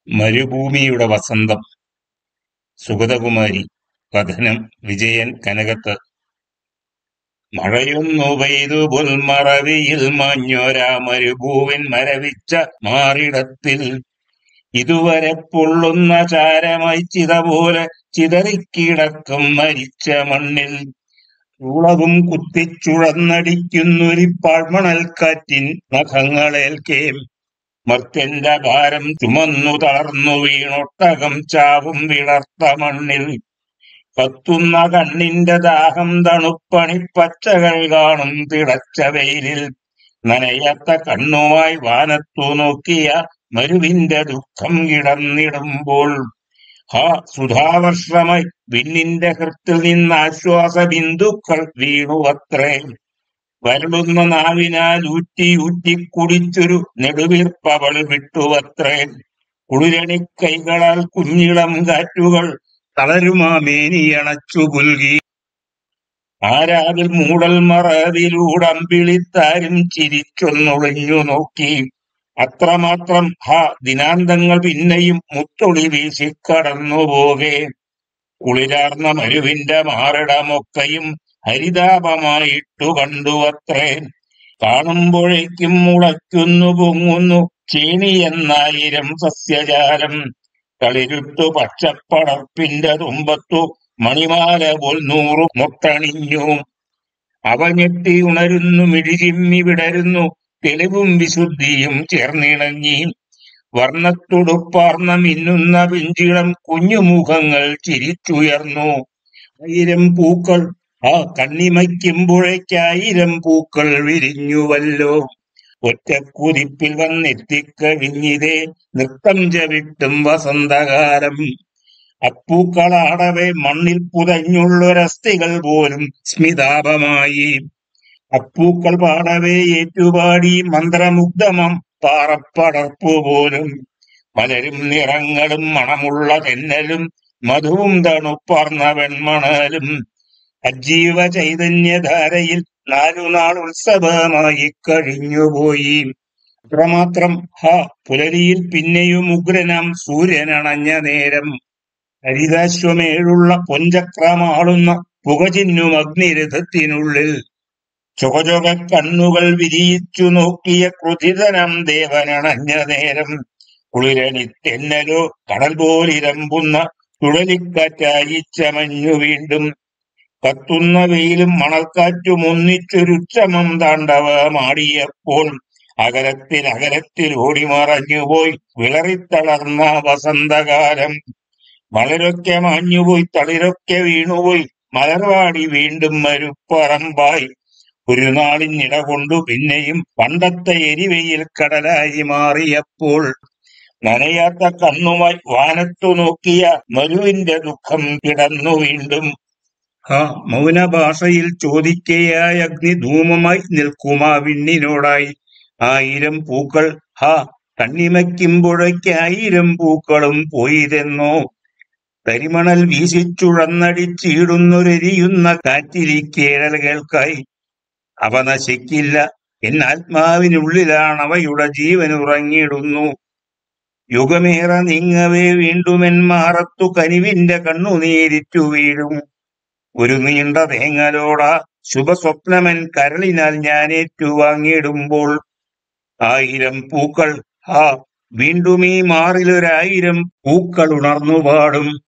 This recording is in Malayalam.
മരുഭൂമിയുടെ വസന്തം സുഗതകുമാരി കഥനം വിജയൻ കനകത്ത് മഴയൊന്നു പെയ്തു പുൽമറവിയിൽ മാഞ്ഞോരാ മരുഭൂവിൻ മരവിച്ച മാറിടത്തിൽ ഇതുവരെ പൊള്ളുന്ന ചാരമായി ചിത പോലെ ചിതറിക്കിടക്കും മരിച്ച മണ്ണിൽ ചൂളവും കുത്തിച്ചുഴന്നടിക്കുന്നൊരിപ്പാഴ്മണൽ കാറ്റിൻ നഖങ്ങളേൽക്കേം മർത്യന്റെ ഭാരം ചുമന്നു തളർന്നു വീണൊട്ടകം ചാവും വിളർത്ത മണ്ണിൽ കത്തുന്ന കണ്ണിന്റെ ദാഹം തണുപ്പണി പച്ചകൾ കാണും തിളച്ച വെയിലിൽ നനയാത്ത കണ്ണുമായി വാനത്തു നോക്കിയ മരുവിന്റെ ദുഃഖം കിടന്നിടുമ്പോൾ ഹാ സുധാവർഷമായി വിണ്ണിന്റെ ഹൃത്തിൽ നിന്ന് ആശ്വാസ ബിന്ദുക്കൾ വീണുവത്രേ വരളുന്ന നാവിനാൽ ഊറ്റി ഊറ്റി കുടിച്ചൊരു നെടുവീർപ്പവൾ വിട്ടുവത്രേ കുളിരണി കൈകളാൽ കുഞ്ഞിളം കാറ്റുകൾ തളരുമാ മേനിയണച്ചു പുൽകി ആരാവിൽ മൂടൽ മറവിലൂടമ്പിളിത്താരും ചിരിച്ചൊന്നൊളിഞ്ഞു നോക്കി അത്രമാത്രം ഹാ ദിനാന്തങ്ങൾ പിന്നെയും മുത്തൊളി വീശി കടന്നു പോകെ കുളിരാർന്ന മരുവിന്റെ മാറിടമൊക്കെയും ഹരിതാപമായിട്ടു കണ്ടുവത്രേ കാണുമ്പോഴേക്കും മുളയ്ക്കുന്നു പൊങ്ങുന്നു ചേണി എന്നായിരം സസ്യജാലം കളിരുട്ടു പച്ചപ്പടർപ്പിന്റെ തുമ്പത്തു മണിമാല പോൽ നൂറു മുട്ടണിഞ്ഞു അവ ഞെട്ടി ഉണരുന്നു മിഴിചിമ്മി വിടരുന്നു തെളിവും വിശുദ്ധിയും ചേർന്നിണങ്ങി വർണ്ണത്തുടുപ്പാർന്ന മിന്നുന്ന പിഞ്ചിളം കുഞ്ഞുമുഖങ്ങൾ ചിരിച്ചുയർന്നു ആയിരം പൂക്കൾ ആ കണ്ണിമയ്ക്കുമ്പോഴേക്കായിരം പൂക്കൾ വിരിഞ്ഞുവല്ലോ ഒറ്റക്കുതിപ്പിൽ വന്നെത്തിക്കഴിഞ്ഞിതേ നൃത്തം ചവിട്ടും വസന്തകാലം അപ്പൂക്കളാടവെ മണ്ണിൽ പുതഞ്ഞുള്ളൊരസ്ഥികൾ പോലും സ്മിതാപമായി അപ്പൂക്കൾ പാടവേ ഏറ്റുപാടി മന്ത്രമുഗ്ധമം പാറപ്പടർപ്പു പോലും മലരും നിറങ്ങളും മണമുള്ള തെന്നലും മധുവും തണുപ്പാർന്ന വെൺമണലും അജീവ ചൈതന്യധാരയിൽ നാലുനാൾ ഉത്സവമായി കഴിഞ്ഞുപോയി അത്രമാത്രം ഹ പുലരിയിൽ പിന്നെയും ഉഗ്രനാം സൂര്യനണഞ്ഞ നേരം ഹരിതാശ്വമേഴുള്ള പൊഞ്ചക്രമാളുന്ന പുകചിന്നും അഗ്നിരഥത്തിനുള്ളിൽ ചൊകചൊക കണ്ണുകൾ വിരിയിച്ചു നോക്കിയ ക്രുധിതനം ദേവനണഞ്ഞ നേരം കുളിരണി തെന്നലോ കടൽ പോലിരമ്പുന്ന ചുഴലിക്കാറ്റായി ചമഞ്ഞു വീണ്ടും കത്തുന്ന വെയിലും മണൽക്കാറ്റും ഒന്നിച്ചൊരുച്ചമം താണ്ഡവമാടിയപ്പോൾ അകലത്തിൽ അകലത്തിൽ ഓടിമറഞ്ഞുപോയി വിളറിത്തളർന്ന വസന്തകാലം മലരൊക്കെ മാഞ്ഞുപോയി തളിരൊക്കെ വീണുപോയി മലർവാടി വീണ്ടും മരുപ്പറമ്പായി ഒരു നാളിനിട കൊണ്ടു പിന്നെയും പണ്ടത്തെ എരിവയിൽ കടലായി മാറിയപ്പോൾ നനയാത്ത കണ്ണുമായി വാനത്തു നോക്കിയ മരുവിന്റെ ദുഃഖം കിടന്നു വീണ്ടും ആ മൗനഭാഷയിൽ ചോദിക്കയായ അഗ്നി ധൂമമായി നിൽക്കുമാ വിണ്ണിനോടായി ആയിരം പൂക്കൾ ഹാ കണ്ണിമയ്ക്കുമ്പോഴേക്കായിരം പൂക്കളും പോയതെന്നോ കരിമണൽ വീശിച്ചുഴന്നടിച്ചിടുന്നൊരെരിയുന്ന കാറ്റിരിക്കേഴൽ കേൾക്കായി അവ നശിക്കില്ല എന്നാത്മാവിനുള്ളിലാണ് അവയുടെ ജീവൻ ഉറങ്ങിടുന്നു യുഗമേറെ നീങ്ങവേ വീണ്ടുമെൻ മാറത്തു കനിവിന്റെ കണ്ണുനീരിറ്റു വീഴും ഒരു നീണ്ട തേങ്ങലോട ശുഭസ്വപ്നമൻ കരളിനാൽ ഞാൻ ഏറ്റുവാങ്ങിയിടുമ്പോൾ ആയിരം പൂക്കൾ ഹാ വീണ്ടും ഈ മാറിലൊരായിരം പൂക്കൾ ഉണർന്നു പാടും